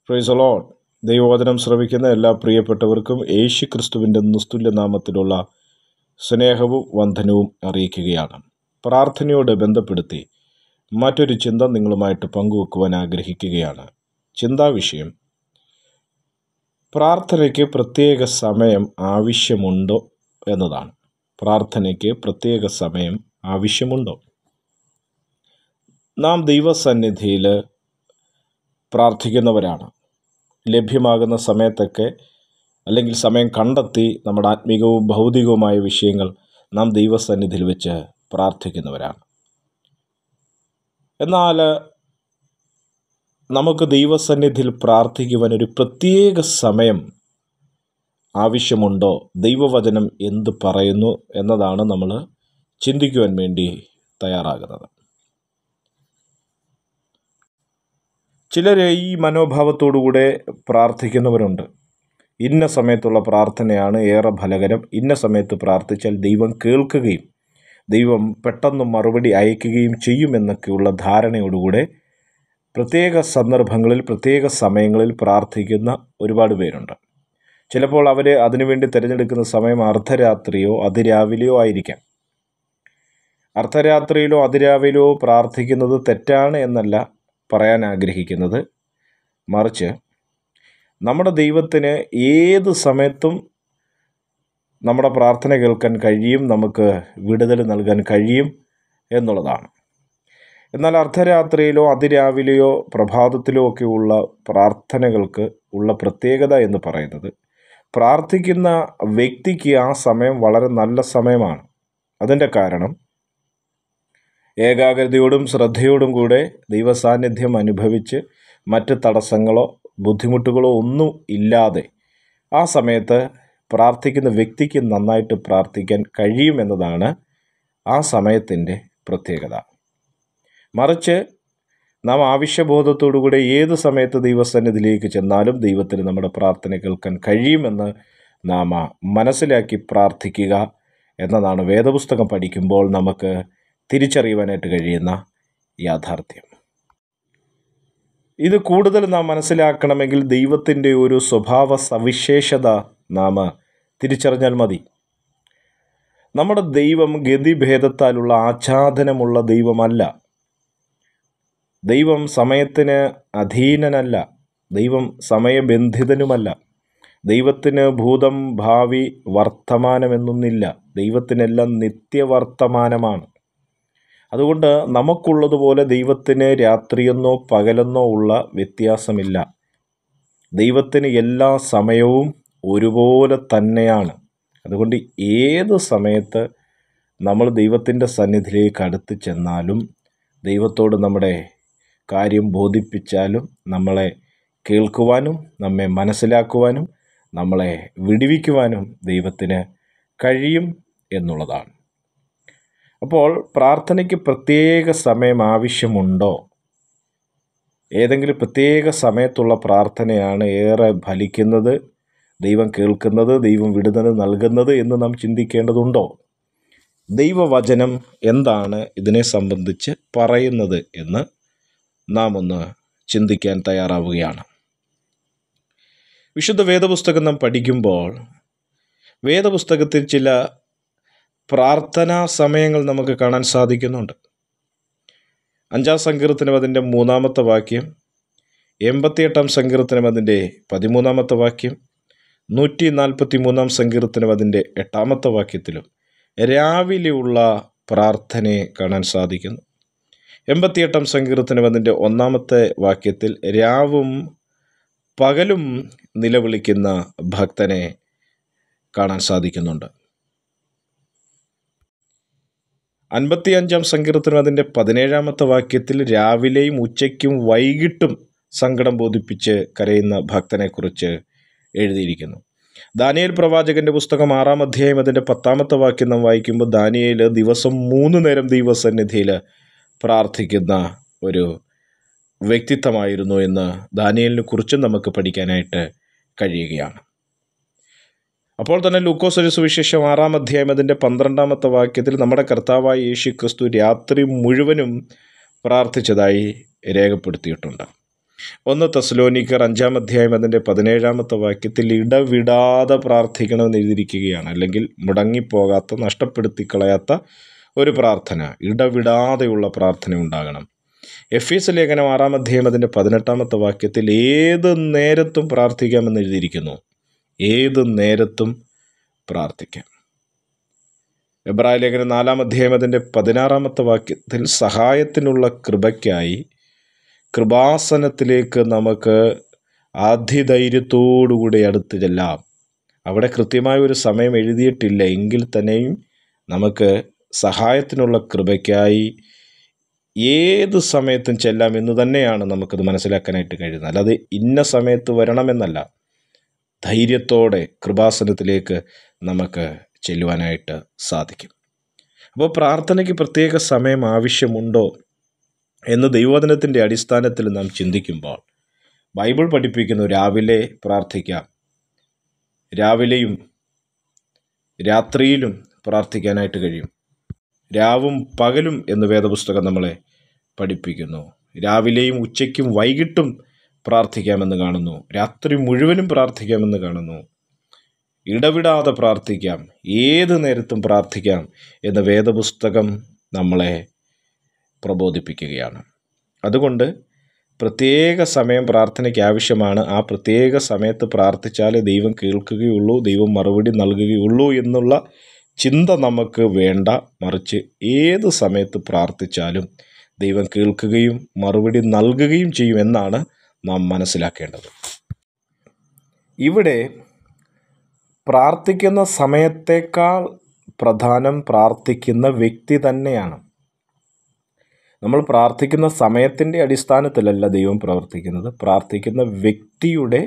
price load ദൈവവചനം ശ്രവിക്കുന്ന എല്ലാ പ്രിയപ്പെട്ടവർക്കും യേശു ക്രിസ്തുവിൻ്റെ നിസ്തുല്യ നാമത്തിലുള്ള സ്നേഹവും വന്ദനവും അറിയിക്കുകയാണ് പ്രാർത്ഥനയോട് ബന്ധപ്പെടുത്തി മറ്റൊരു ചിന്ത നിങ്ങളുമായിട്ട് പങ്കുവെക്കുവാൻ ആഗ്രഹിക്കുകയാണ് ചിന്താവിഷയം പ്രാർത്ഥനയ്ക്ക് പ്രത്യേക സമയം ആവശ്യമുണ്ടോ എന്നതാണ് പ്രാർത്ഥനയ്ക്ക് പ്രത്യേക സമയം ആവശ്യമുണ്ടോ നാം ദൈവസന്നിധിയിൽ പ്രാർത്ഥിക്കുന്നവരാണ് ലഭ്യമാകുന്ന സമയത്തൊക്കെ അല്ലെങ്കിൽ സമയം കണ്ടെത്തി നമ്മുടെ ആത്മീകവും ഭൗതികവുമായ വിഷയങ്ങൾ നാം ദൈവസന്നിധിയിൽ വെച്ച് പ്രാർത്ഥിക്കുന്നവരാണ് എന്നാൽ നമുക്ക് ദൈവസന്നിധിയിൽ പ്രാർത്ഥിക്കുവാൻ ഒരു പ്രത്യേക സമയം ആവശ്യമുണ്ടോ ദൈവവചനം എന്ത് പറയുന്നു എന്നതാണ് നമ്മൾ ചിന്തിക്കുവാൻ വേണ്ടി തയ്യാറാകുന്നത് ചിലർ ഈ മനോഭാവത്തോടുകൂടെ പ്രാർത്ഥിക്കുന്നവരുണ്ട് ഇന്ന സമയത്തുള്ള പ്രാർത്ഥനയാണ് ഏറെ ഫലകരം ഇന്ന സമയത്ത് പ്രാർത്ഥിച്ചാൽ ദൈവം കേൾക്കുകയും ദൈവം പെട്ടെന്ന് മറുപടി അയക്കുകയും ചെയ്യുമെന്നൊക്കെയുള്ള ധാരണയോടുകൂടെ പ്രത്യേക സന്ദർഭങ്ങളിൽ പ്രത്യേക സമയങ്ങളിൽ പ്രാർത്ഥിക്കുന്ന ഒരുപാട് പേരുണ്ട് ചിലപ്പോൾ അവർ അതിനുവേണ്ടി തിരഞ്ഞെടുക്കുന്ന സമയം അർദ്ധരാത്രിയോ അതിരാവിലെയോ ആയിരിക്കാം അർദ്ധരാത്രിയിലോ അതിരാവിലെയോ പ്രാർത്ഥിക്കുന്നത് തെറ്റാണ് എന്നല്ല പറയാൻ ആഗ്രഹിക്കുന്നത് മറിച്ച് നമ്മുടെ ദൈവത്തിന് ഏത് സമയത്തും നമ്മുടെ പ്രാർത്ഥന കേൾക്കാൻ കഴിയും നമുക്ക് വിടുതൽ നൽകാൻ കഴിയും എന്നുള്ളതാണ് എന്നാൽ അർദ്ധരാത്രിയിലോ അതിരാവിലെയോ പ്രഭാതത്തിലോ ഒക്കെ ഉള്ള പ്രാർത്ഥനകൾക്ക് ഉള്ള പ്രത്യേകത എന്ന് പറയുന്നത് പ്രാർത്ഥിക്കുന്ന വ്യക്തിക്ക് ആ സമയം വളരെ നല്ല സമയമാണ് അതിൻ്റെ കാരണം ഏകാഗ്രതയോടും ശ്രദ്ധയോടും കൂടെ ദൈവസാന്നിധ്യം അനുഭവിച്ച് മറ്റ് തടസ്സങ്ങളോ ബുദ്ധിമുട്ടുകളോ ഒന്നും ഇല്ലാതെ ആ സമയത്ത് പ്രാർത്ഥിക്കുന്ന വ്യക്തിക്ക് നന്നായിട്ട് പ്രാർത്ഥിക്കാൻ കഴിയുമെന്നതാണ് ആ സമയത്തിൻ്റെ പ്രത്യേകത മറിച്ച് നാം ആവശ്യബോധത്തോടുകൂടെ ഏത് സമയത്ത് ദൈവസന്നിധിയിലേക്ക് ചെന്നാലും ദൈവത്തിന് നമ്മുടെ പ്രാർത്ഥന കേൾക്കാൻ കഴിയുമെന്ന് നാം മനസ്സിലാക്കി പ്രാർത്ഥിക്കുക എന്നതാണ് വേദപുസ്തകം പഠിക്കുമ്പോൾ നമുക്ക് തിരിച്ചറിയുവാനായിട്ട് കഴിയുന്ന യാഥാർത്ഥ്യം ഇത് കൂടുതൽ നാം മനസ്സിലാക്കണമെങ്കിൽ ദൈവത്തിൻ്റെ ഒരു സ്വഭാവ സവിശേഷത നാം തിരിച്ചറിഞ്ഞാൽ മതി നമ്മുടെ ദൈവം ഗതിഭേദത്താലുള്ള ആച്ഛാദനമുള്ള ദൈവമല്ല ദൈവം സമയത്തിന് അധീനനല്ല ദൈവം സമയബന്ധിതനുമല്ല ദൈവത്തിന് ഭൂതം ഭാവി വർത്തമാനമെന്നൊന്നില്ല ദൈവത്തിനെല്ലാം നിത്യവർത്തമാനമാണ് അതുകൊണ്ട് നമുക്കുള്ളതുപോലെ ദൈവത്തിന് രാത്രിയെന്നോ പകലെന്നോ ഉള്ള വ്യത്യാസമില്ല ദൈവത്തിന് എല്ലാ സമയവും ഒരുപോലെ തന്നെയാണ് അതുകൊണ്ട് ഏത് സമയത്ത് നമ്മൾ ദൈവത്തിൻ്റെ സന്നിധിയിലേക്ക് അടുത്ത് ചെന്നാലും ദൈവത്തോട് നമ്മുടെ കാര്യം ബോധിപ്പിച്ചാലും നമ്മളെ കേൾക്കുവാനും നമ്മെ മനസ്സിലാക്കുവാനും നമ്മളെ വിടുവിക്കുവാനും ദൈവത്തിന് കഴിയും എന്നുള്ളതാണ് അപ്പോൾ പ്രാർത്ഥനയ്ക്ക് പ്രത്യേക സമയം ആവശ്യമുണ്ടോ ഏതെങ്കിലും പ്രത്യേക സമയത്തുള്ള പ്രാർത്ഥനയാണ് ഏറെ ഫലിക്കുന്നത് ദൈവം കേൾക്കുന്നത് ദൈവം വിടുതൽ നൽകുന്നത് എന്ന് നാം ചിന്തിക്കേണ്ടതുണ്ടോ ദൈവവചനം എന്താണ് ഇതിനെ സംബന്ധിച്ച് പറയുന്നത് എന്ന് നാം ഒന്ന് ചിന്തിക്കാൻ തയ്യാറാവുകയാണ് വിശുദ്ധ വേദപുസ്തകം നാം പഠിക്കുമ്പോൾ വേദപുസ്തകത്തിൽ ചില പ്രാർത്ഥനാ സമയങ്ങൾ നമുക്ക് കാണാൻ സാധിക്കുന്നുണ്ട് അഞ്ചാം സങ്കീർത്തനം അതിൻ്റെ മൂന്നാമത്തെ വാക്യം എൺപത്തിയെട്ടാം സങ്കീർത്തനം അതിൻ്റെ പതിമൂന്നാമത്തെ വാക്യം നൂറ്റി നാൽപ്പത്തി മൂന്നാം സങ്കീർത്തനം അതിൻ്റെ എട്ടാമത്തെ വാക്യത്തിലും രാവിലെയുള്ള പ്രാർത്ഥനയെ കാണാൻ സാധിക്കുന്നു എൺപത്തിയെട്ടാം സങ്കീർത്തനം അതിൻ്റെ ഒന്നാമത്തെ വാക്യത്തിൽ രാവും പകലും നിലവിളിക്കുന്ന ഭക്തനെ കാണാൻ സാധിക്കുന്നുണ്ട് അൻപത്തിയഞ്ചാം സങ്കീർത്തനം അതിൻ്റെ പതിനേഴാമത്തെ വാക്യത്തിൽ രാവിലെയും ഉച്ചയ്ക്കും വൈകിട്ടും സങ്കടം ബോധിപ്പിച്ച് കരയുന്ന ഭക്തനെക്കുറിച്ച് എഴുതിയിരിക്കുന്നു ദാനിയേൽ പ്രവാചകന്റെ പുസ്തകം ആറാം അധ്യായം അതിൻ്റെ പത്താമത്തെ വാക്യം നാം വായിക്കുമ്പോൾ ദാനിയേൽ ദിവസം മൂന്ന് നേരം ദൈവസന്നിധിയിൽ പ്രാർത്ഥിക്കുന്ന ഒരു വ്യക്തിത്വമായിരുന്നു എന്ന് ദാനിയേലിനെ കുറിച്ചും നമുക്ക് പഠിക്കാനായിട്ട് കഴിയുകയാണ് അപ്പോൾ തന്നെ ലൂക്കോസ് ഒരു സുവിശേഷം ആറാം അധ്യായം അതിൻ്റെ പന്ത്രണ്ടാമത്തെ വാക്യത്തിൽ നമ്മുടെ കർത്താവായ യേശു ക്രിസ്തു രാത്രി മുഴുവനും പ്രാർത്ഥിച്ചതായി രേഖപ്പെടുത്തിയിട്ടുണ്ട് ഒന്ന് തെസ്സലോനിക്കർ അഞ്ചാം അധ്യായം അതിൻ്റെ പതിനേഴാമത്തെ വാക്യത്തിൽ ഇടവിടാതെ പ്രാർത്ഥിക്കണമെന്ന് എഴുതിയിരിക്കുകയാണ് അല്ലെങ്കിൽ മുടങ്ങിപ്പോകാത്ത നഷ്ടപ്പെടുത്തി കളയാത്ത ഒരു പ്രാർത്ഥന ഇടവിടാതെയുള്ള പ്രാർത്ഥന ഉണ്ടാകണം എഫ് എസ് ലേഖനം ആറാം അധ്യായം അതിൻ്റെ പതിനെട്ടാമത്തെ വാക്യത്തിൽ ഏത് നേരത്തും പ്രാർത്ഥിക്കാമെന്ന് എഴുതിയിരിക്കുന്നു ഏത് നേരത്തും പ്രാർത്ഥിക്കാം എബ്രായ ലേഖനം നാലാം അധ്യായം അതിൻ്റെ പതിനാറാമത്തെ വാക്യത്തിൽ സഹായത്തിനുള്ള കൃപയ്ക്കായി കൃപാസനത്തിലേക്ക് നമുക്ക് ആദ്യധൈര്യത്തോടുകൂടി അടുത്ത് ചെല്ലാം അവിടെ കൃത്യമായ ഒരു സമയം എഴുതിയിട്ടില്ല എങ്കിൽ തന്നെയും നമുക്ക് സഹായത്തിനുള്ള കൃപയ്ക്കായി ഏത് സമയത്തും ചെല്ലാം എന്ന് തന്നെയാണ് നമുക്കത് മനസ്സിലാക്കാനായിട്ട് കഴിയുന്നത് അല്ലാതെ ഇന്ന സമയത്ത് വരണമെന്നല്ല ധൈര്യത്തോടെ കൃപാസനത്തിലേക്ക് നമുക്ക് ചെല്ലുവാനായിട്ട് സാധിക്കും അപ്പോൾ പ്രാർത്ഥനയ്ക്ക് പ്രത്യേക സമയം ആവശ്യമുണ്ടോ എന്ന് ദൈവവചനത്തിൻ്റെ അടിസ്ഥാനത്തിൽ നാം ചിന്തിക്കുമ്പോൾ ബൈബിൾ പഠിപ്പിക്കുന്നു രാവിലെ പ്രാർത്ഥിക്കാം രാവിലെയും രാത്രിയിലും പ്രാർത്ഥിക്കാനായിട്ട് കഴിയും രാവും പകലും എന്ന് വേദപുസ്തകം നമ്മളെ പഠിപ്പിക്കുന്നു രാവിലെയും ഉച്ചയ്ക്കും വൈകിട്ടും പ്രാർത്ഥിക്കാമെന്ന് കാണുന്നു രാത്രി മുഴുവനും പ്രാർത്ഥിക്കാമെന്ന് കാണുന്നു ഇടവിടാതെ പ്രാർത്ഥിക്കാം ഏത് നേരത്തും പ്രാർത്ഥിക്കാം എന്ന വേദപുസ്തകം നമ്മളെ പ്രബോധിപ്പിക്കുകയാണ് അതുകൊണ്ട് പ്രത്യേക സമയം പ്രാർത്ഥനയ്ക്ക് ആവശ്യമാണ് ആ പ്രത്യേക സമയത്ത് പ്രാർത്ഥിച്ചാലേ ദൈവം കേൾക്കുകയുള്ളൂ ദൈവം മറുപടി നൽകുകയുള്ളൂ എന്നുള്ള ചിന്ത നമുക്ക് വേണ്ട മറിച്ച് ഏത് സമയത്ത് പ്രാർത്ഥിച്ചാലും ദൈവം കേൾക്കുകയും മറുപടി നൽകുകയും ചെയ്യുമെന്നാണ് നാം മനസ്സിലാക്കേണ്ടത് ഇവിടെ പ്രാർത്ഥിക്കുന്ന സമയത്തേക്കാൾ പ്രധാനം പ്രാർത്ഥിക്കുന്ന വ്യക്തി തന്നെയാണ് നമ്മൾ പ്രാർത്ഥിക്കുന്ന സമയത്തിൻ്റെ അടിസ്ഥാനത്തിലല്ല ദൈവം പ്രവർത്തിക്കുന്നത് പ്രാർത്ഥിക്കുന്ന വ്യക്തിയുടെ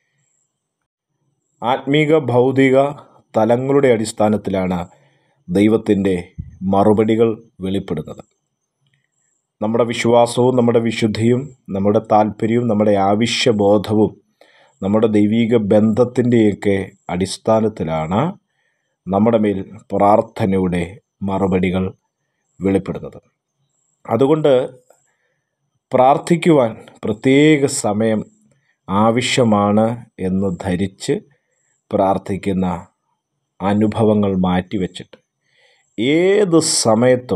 ആത്മീക ഭൗതിക തലങ്ങളുടെ അടിസ്ഥാനത്തിലാണ് ദൈവത്തിൻ്റെ മറുപടികൾ വെളിപ്പെടുന്നത് നമ്മുടെ വിശ്വാസവും നമ്മുടെ വിശുദ്ധിയും നമ്മുടെ താല്പര്യവും നമ്മുടെ ആവശ്യബോധവും നമ്മുടെ ദൈവീക ബന്ധത്തിൻ്റെയൊക്കെ അടിസ്ഥാനത്തിലാണ് നമ്മുടെ മേൽ പ്രാർത്ഥനയുടെ മറുപടികൾ വെളിപ്പെടുന്നത് അതുകൊണ്ട് പ്രാർത്ഥിക്കുവാൻ പ്രത്യേക സമയം ആവശ്യമാണ് എന്ന് ധരിച്ച് പ്രാർത്ഥിക്കുന്ന അനുഭവങ്ങൾ മാറ്റിവെച്ചിട്ട് ഏത് സമയത്തും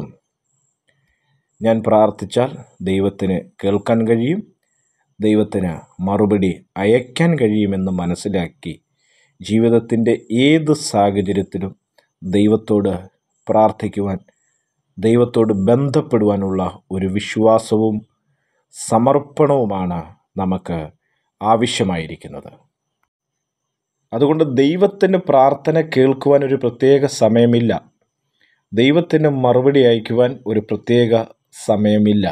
ഞാൻ പ്രാർത്ഥിച്ചാൽ ദൈവത്തിന് കേൾക്കാൻ കഴിയും ദൈവത്തിന് മറുപടി അയക്കാൻ കഴിയുമെന്ന് മനസ്സിലാക്കി ജീവിതത്തിൻ്റെ ഏത് സാഹചര്യത്തിലും ദൈവത്തോട് പ്രാർത്ഥിക്കുവാൻ ദൈവത്തോട് ബന്ധപ്പെടുവാനുള്ള ഒരു വിശ്വാസവും സമർപ്പണവുമാണ് നമുക്ക് ആവശ്യമായിരിക്കുന്നത് അതുകൊണ്ട് ദൈവത്തിന് പ്രാർത്ഥന കേൾക്കുവാൻ ഒരു പ്രത്യേക സമയമില്ല ദൈവത്തിന് മറുപടി അയക്കുവാൻ ഒരു പ്രത്യേക സമയമില്ല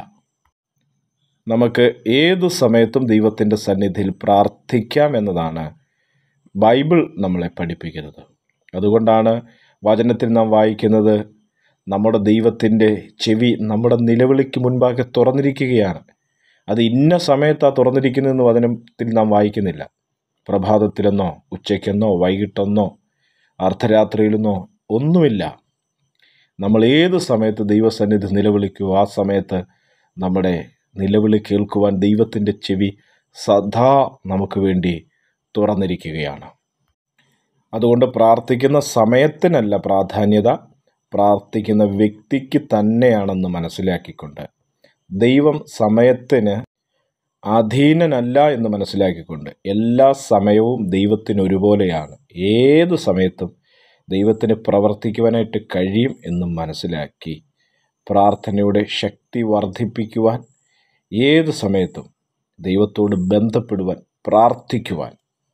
നമുക്ക് ഏതു സമയത്തും ദൈവത്തിൻ്റെ സന്നിധിയിൽ പ്രാർത്ഥിക്കാം എന്നതാണ് ബൈബിൾ നമ്മളെ പഠിപ്പിക്കുന്നത് അതുകൊണ്ടാണ് വചനത്തിൽ നാം വായിക്കുന്നത് നമ്മുടെ ദൈവത്തിൻ്റെ ചെവി നമ്മുടെ നിലവിളിക്ക് മുൻപാകെ തുറന്നിരിക്കുകയാണ് അത് ഇന്ന സമയത്താണ് തുറന്നിരിക്കുന്നതെന്ന് വചനത്തിൽ നാം വായിക്കുന്നില്ല പ്രഭാതത്തിലെന്നോ ഉച്ചയ്ക്കെന്നോ വൈകിട്ടെന്നോ അർദ്ധരാത്രിയിലെന്നോ ഒന്നുമില്ല നമ്മൾ ഏത് സമയത്ത് ദൈവസന്നിധി നിലവിളിക്കുമോ ആ സമയത്ത് നമ്മുടെ നിലവിളി കേൾക്കുവാൻ ദൈവത്തിൻ്റെ ചെവി സദാ നമുക്ക് വേണ്ടി തുറന്നിരിക്കുകയാണ് അതുകൊണ്ട് പ്രാർത്ഥിക്കുന്ന സമയത്തിനല്ല പ്രാധാന്യത പ്രാർത്ഥിക്കുന്ന വ്യക്തിക്ക് തന്നെയാണെന്ന് മനസ്സിലാക്കിക്കൊണ്ട് ദൈവം സമയത്തിന് അധീനനല്ല എന്ന് മനസ്സിലാക്കിക്കൊണ്ട് എല്ലാ സമയവും ദൈവത്തിന് ഒരുപോലെയാണ് ഏത് സമയത്തും ദൈവത്തിന് പ്രവർത്തിക്കുവാനായിട്ട് കഴിയും എന്ന് മനസ്സിലാക്കി പ്രാർത്ഥനയുടെ ശക്തി വർദ്ധിപ്പിക്കുവാൻ ഏത് സമയത്തും ദൈവത്തോട് ബന്ധപ്പെടുവാൻ പ്രാർത്ഥിക്കുവാൻ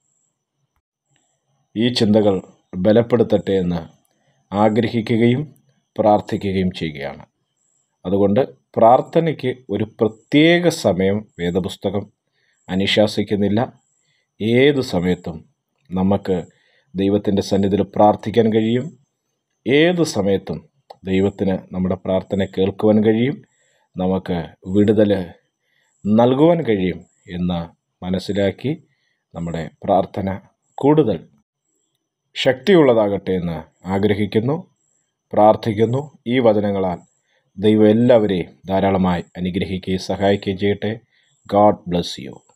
ഈ ചിന്തകൾ ബലപ്പെടുത്തട്ടെ എന്ന് ആഗ്രഹിക്കുകയും പ്രാർത്ഥിക്കുകയും ചെയ്യുകയാണ് അതുകൊണ്ട് പ്രാർത്ഥനയ്ക്ക് ഒരു പ്രത്യേക സമയം വേദപുസ്തകം അനുശാസിക്കുന്നില്ല ഏത് സമയത്തും നമുക്ക് ദൈവത്തിൻ്റെ സന്നിധിയിൽ പ്രാർത്ഥിക്കാൻ കഴിയും ഏത് സമയത്തും ദൈവത്തിന് നമ്മുടെ പ്രാർത്ഥന കേൾക്കുവാൻ കഴിയും നമുക്ക് വിടുതൽ നൽകുവാൻ കഴിയും എന്ന് മനസ്സിലാക്കി നമ്മുടെ പ്രാർത്ഥന കൂടുതൽ ശക്തിയുള്ളതാകട്ടെ എന്ന് ആഗ്രഹിക്കുന്നു പ്രാർത്ഥിക്കുന്നു ഈ വചനങ്ങളാൽ ദൈവം എല്ലാവരെയും ധാരാളമായി അനുഗ്രഹിക്കുകയും സഹായിക്കുകയും ചെയ്യട്ടെ ഗാഡ് ബ്ലസ് യു